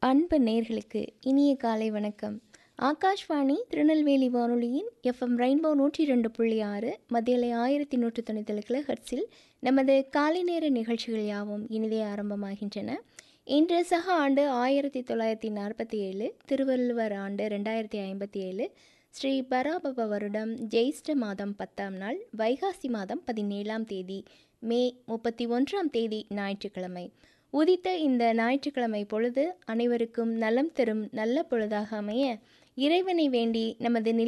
அன்பு நேர்களுக்கு இனிய காலை வணக்கம் ஆகாஷ்வாணி திருநெல்வேலி வானொலியின் எஃப்எம் ரெயின்போ நூற்றி ரெண்டு புள்ளி ஆறு மத்தியலை ஆயிரத்தி நூற்றி தொண்ணூற்றி கிலோ ஹெர்ட்ஸில் நமது காலை நேர நிகழ்ச்சிகள் யாவும் இனிதே ஆரம்பமாகின்றன இன்று சக ஆண்டு ஆயிரத்தி தொள்ளாயிரத்தி நாற்பத்தி ஏழு திருவள்ளுவர் ஆண்டு ரெண்டாயிரத்தி ஐம்பத்தி ஏழு ஸ்ரீ பராபவ வருடம் ஜெயிஷ்ட மாதம் பத்தாம் நாள் வைகாசி மாதம் பதினேழாம் தேதி மே முப்பத்தி ஒன்றாம் தேதி ஞாயிற்றுக்கிழமை உதித்த இந்த ஞாயிற்றுக்கிழமை பொழுது அனைவருக்கும் நலம் தரும் நல்ல பொழுதாக அமைய இறைவனை வேண்டி நமது நிலை